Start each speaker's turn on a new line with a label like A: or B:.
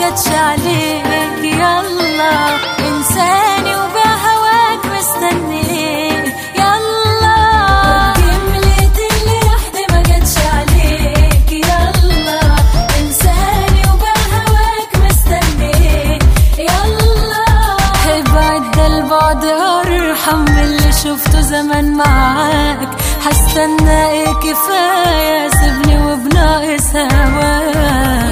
A: جاتش عليك يلا انساني وبهواك مستنيك يلا جملة اللي رحت ما جاتش عليك يلا انساني وبهواك مستنيك يلا ابعد ده البعد ارحم من اللي شفته زمان معاك هستنى ايه كفايه سيبني وبناقص هواك